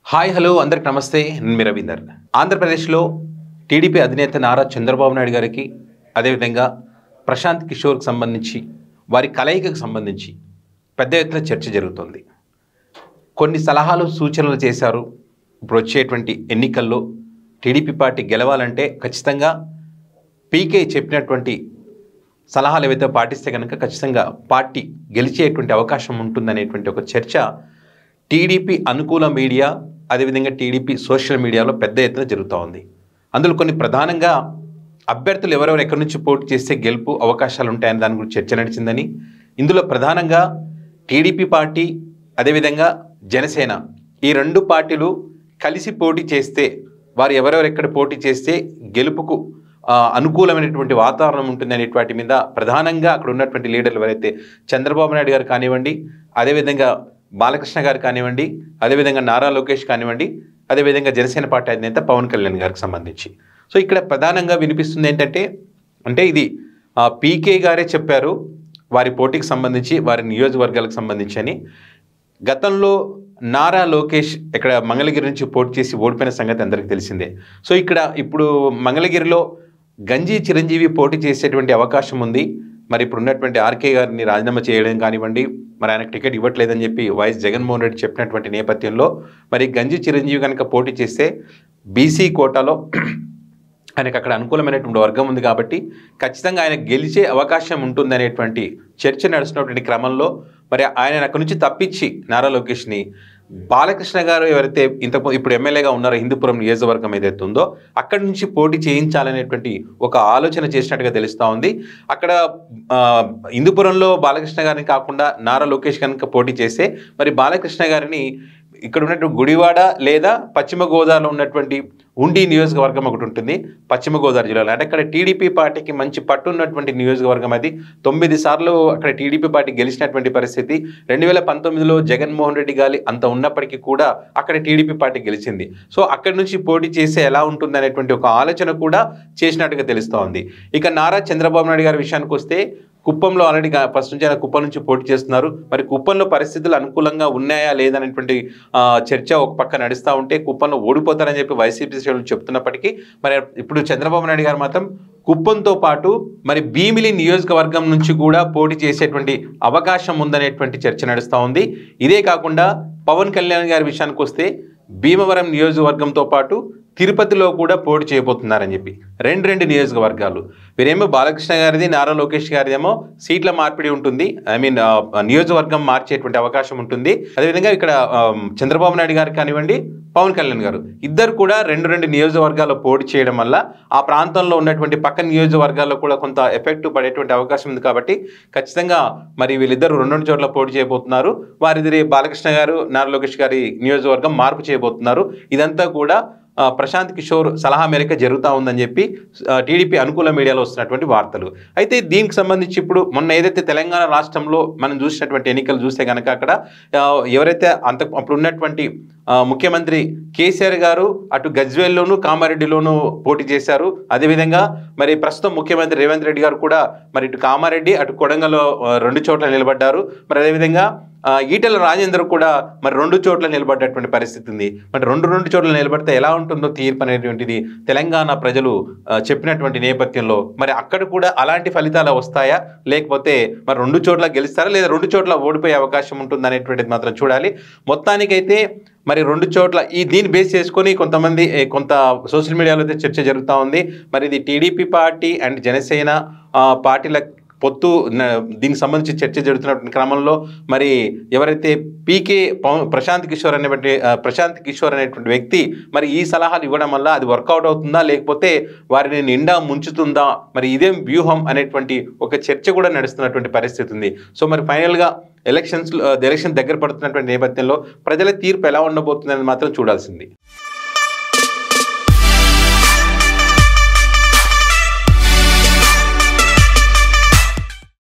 hi hello అందరికి నమస్తే నేను మీ రవీందర్ ఆంధ్రప్రదేశ్లో టీడీపీ అధినేత నారా చంద్రబాబు నాయుడు గారికి అదేవిధంగా ప్రశాంత్ కిషోర్కి సంబంధించి వారి కలయికకు సంబంధించి పెద్ద ఎత్తున చర్చ జరుగుతుంది కొన్ని సలహాలు సూచనలు చేశారు ఇప్పుడు వచ్చేటువంటి ఎన్నికల్లో టీడీపీ పార్టీ గెలవాలంటే ఖచ్చితంగా పీకే చెప్పినటువంటి సలహాలు ఏవైతే పాటిస్తే కనుక ఖచ్చితంగా పార్టీ గెలిచేటువంటి అవకాశం ఉంటుందనేటువంటి ఒక చర్చ టీడీపీ అనుకూల మీడియా అదేవిధంగా టీడీపీ సోషల్ మీడియాలో పెద్ద ఎత్తున జరుగుతూ ఉంది అందులో కొన్ని ప్రధానంగా అభ్యర్థులు ఎవరెవరు ఎక్కడి నుంచి పోటీ చేస్తే గెలుపు అవకాశాలు ఉంటాయని దాని గురించి చర్చ నడిచిందని ఇందులో ప్రధానంగా టీడీపీ పార్టీ అదేవిధంగా జనసేన ఈ రెండు పార్టీలు కలిసి పోటీ చేస్తే వారు ఎవరెవరు ఎక్కడ పోటీ చేస్తే గెలుపుకు ఆ, అనుకూలమైనటువంటి వాతావరణం ఉంటుంది అనేటువంటి మీద ప్రధానంగా అక్కడ ఉన్నటువంటి లీడర్లు ఎవరైతే చంద్రబాబు నాయుడు గారు కానివ్వండి అదేవిధంగా బాలకృష్ణ గారు కానివ్వండి అదేవిధంగా నారా లోకేష్ కానివ్వండి అదేవిధంగా జనసేన పార్టీ అధినేత పవన్ కళ్యాణ్ గారికి సంబంధించి సో ఇక్కడ ప్రధానంగా వినిపిస్తుంది ఏంటంటే అంటే ఇది ఆ, పీకే గారే చెప్పారు వారి పోటీకి సంబంధించి వారి నియోజకవర్గాలకు సంబంధించి అని గతంలో నారా లోకేష్ ఇక్కడ మంగళగిరి నుంచి పోటీ చేసి ఓడిపోయిన సంగతి అందరికీ తెలిసిందే సో ఇక్కడ ఇప్పుడు మంగళగిరిలో గంజి చిరంజీవి పోటీ చేసేటువంటి అవకాశం ఉంది మరి ఇప్పుడు ఉన్నటువంటి ఆర్కే గారిని రాజీనామా చేయడం కానివ్వండి మరి ఆయనకు టికెట్ ఇవ్వట్లేదని చెప్పి వైఎస్ జగన్మోహన్ రెడ్డి చెప్పినటువంటి నేపథ్యంలో మరి గంజి చిరంజీవి కనుక పోటీ చేస్తే బీసీ కోటాలో ఆయనకు అక్కడ అనుకూలమైనటువంటి వర్గం ఉంది కాబట్టి ఖచ్చితంగా ఆయన గెలిచే అవకాశం ఉంటుందనేటువంటి చర్చ నడుస్తున్నటువంటి క్రమంలో మరి ఆయన అక్కడి నుంచి తప్పించి నారా లోకేష్ని బాలకృష్ణ గారు ఎవరైతే ఇంతకు ఇప్పుడు ఎమ్మెల్యేగా ఉన్నారో హిందూపురం నియోజకవర్గం ఏదైతే ఉందో అక్కడి నుంచి పోటీ చేయించాలనేటువంటి ఒక ఆలోచన చేసినట్టుగా తెలుస్తూ ఉంది అక్కడ ఆ, హిందూపురంలో బాలకృష్ణ గారిని కాకుండా నారా లోకేష్ కనుక పోటీ చేస్తే మరి బాలకృష్ణ గారిని ఇక్కడ ఉన్నటువంటి గుడివాడ లేదా పశ్చిమ గోదావరిలో ఉన్నటువంటి ఉండి నియోజకవర్గం ఒకటి ఉంటుంది పశ్చిమ గోదావరి జిల్లాలో అంటే అక్కడ టీడీపీ పార్టీకి మంచి పట్టు ఉన్నటువంటి నియోజకవర్గం అది తొమ్మిది సార్లు అక్కడ టీడీపీ పార్టీ గెలిచినటువంటి పరిస్థితి రెండు వేల పంతొమ్మిదిలో జగన్మోహన్ రెడ్డి గాలి అంత ఉన్నప్పటికీ కూడా అక్కడ టీడీపీ పార్టీ గెలిచింది సో అక్కడి నుంచి పోటీ చేస్తే ఎలా ఉంటుంది అనేటువంటి ఒక ఆలోచన కూడా చేసినట్టుగా తెలుస్తూ ఉంది ఇక నారా చంద్రబాబు నాయుడు గారి విషయానికి వస్తే కుప్పంలో ఆల్రెడీ ఫస్ట్ నుంచి ఆయన కుప్పం నుంచి పోటీ చేస్తున్నారు మరి కుప్పంలో పరిస్థితులు అనుకూలంగా ఉన్నాయా లేదనేటువంటి ఆ, చర్చ ఒక పక్క నడుస్తూ ఉంటే కుప్పంలో ఓడిపోతారని చెప్పి వైసీపీ శ్రేణులు చెప్తున్నప్పటికీ మరి ఇప్పుడు చంద్రబాబు నాయుడు గారు మాత్రం కుప్పంతో పాటు మరి భీమిలి నియోజకవర్గం నుంచి కూడా పోటీ చేసేటువంటి అవకాశం ఉందనేటువంటి చర్చ నడుస్తూ ఉంది ఇదే కాకుండా పవన్ కళ్యాణ్ గారి విషయానికి వస్తే భీమవరం నియోజకవర్గంతో పాటు తిరుపతిలో కూడా పోటీ చేయబోతున్నారని చెప్పి రెండు రెండు నియోజకవర్గాలు వీరేమో బాలకృష్ణ గారిది నారా లోకేష్ గారిదేమో సీట్ల మార్పిడి ఉంటుంది ఐ మీన్ నియోజకవర్గం మార్చేటువంటి అవకాశం ఉంటుంది అదేవిధంగా ఇక్కడ ఆ, చంద్రబాబు నాయుడు గారు కానివ్వండి పవన్ కళ్యాణ్ గారు ఇద్దరు కూడా రెండు రెండు నియోజకవర్గాల్లో పోటీ చేయడం వల్ల ఆ ప్రాంతంలో ఉన్నటువంటి పక్క నియోజకవర్గాల్లో కూడా కొంత ఎఫెక్ట్ పడేటువంటి అవకాశం ఉంది కాబట్టి ఖచ్చితంగా మరి వీళ్ళిద్దరు రెండు రెండు చోట్ల పోటీ చేయబోతున్నారు వారిది బాలకృష్ణ గారు నారా లోకేష్ గారి నియోజకవర్గం మార్పు చేయబోతున్నారు ఇదంతా కూడా ఆ, ప్రశాంత్ కిషోర్ సలహా మేరకు జరుగుతూ ఉందని చెప్పి ఆ, టీడీపీ అనుకూల మీడియాలో వస్తున్నటువంటి వార్తలు అయితే దీనికి సంబంధించి ఇప్పుడు మొన్న ఏదైతే తెలంగాణ రాష్ట్రంలో మనం చూసినటువంటి ఎన్నికలు చూస్తే కనుక అక్కడ ఆ, ఎవరైతే అంత అప్పుడు ఉన్నటువంటి ఆ, ముఖ్యమంత్రి కేసీఆర్ గారు అటు గజ్వేల్లోను కామారెడ్డిలోను పోటీ చేశారు అదేవిధంగా మరి ప్రస్తుతం ముఖ్యమంత్రి రేవంత్ రెడ్డి గారు కూడా మరి ఇటు కామారెడ్డి అటు కొడంగల్లో ఆ, రెండు చోట్ల నిలబడ్డారు మరి అదేవిధంగా ఆ, ఈటెల రాజేందర్ కూడా మరి రెండు చోట్ల నిలబడ్డటువంటి పరిస్థితి ఉంది మరి రెండు రెండు చోట్ల నిలబడితే ఎలా ఉంటుందో తీర్పు అనేటువంటిది తెలంగాణ ప్రజలు ఆ, చెప్పినటువంటి నేపథ్యంలో మరి అక్కడ కూడా అలాంటి ఫలితాలు వస్తాయా లేకపోతే మరి రెండు చోట్ల గెలుస్తారా లేదా రెండు చోట్ల ఓడిపోయే అవకాశం ఉంటుంది అనేటువంటిది మాత్రం చూడాలి మొత్తానికైతే మరి రెండు చోట్ల ఈ దీన్ని బేస్ చేసుకొని కొంతమంది ఏ, కొంత సోషల్ మీడియాలో అయితే చర్చ జరుగుతూ ఉంది మరి ఇది టీడీపీ పార్టీ అండ్ జనసేన ఆ, పార్టీల పొత్తు న- దీనికి సంబంధించి చర్చ జరుగుతున్న క్రమంలో మరి ఎవరైతే పీకే పవన్ ప్రశాంత్ కిషోర్ అనేటువంటి ఆ, ప్రశాంత్ కిషోర్ అనేటువంటి వ్యక్తి మరి ఈ సలహాలు ఇవ్వడం వల్ల అది వర్కౌట్ అవుతుందా లేకపోతే వారిని నిండా ముంచుతుందా మరి ఇదేం వ్యూహం అనేటువంటి ఒక చర్చ కూడా నడుస్తున్నటువంటి పరిస్థితి ఉంది సో మరి ఫైనల్గా ఎలక్షన్స్ ఎలక్షన్ దగ్గర పడుతున్నటువంటి నేపథ్యంలో ప్రజల తీర్పు ఎలా ఉండబోతుందని మాత్రం చూడాల్సింది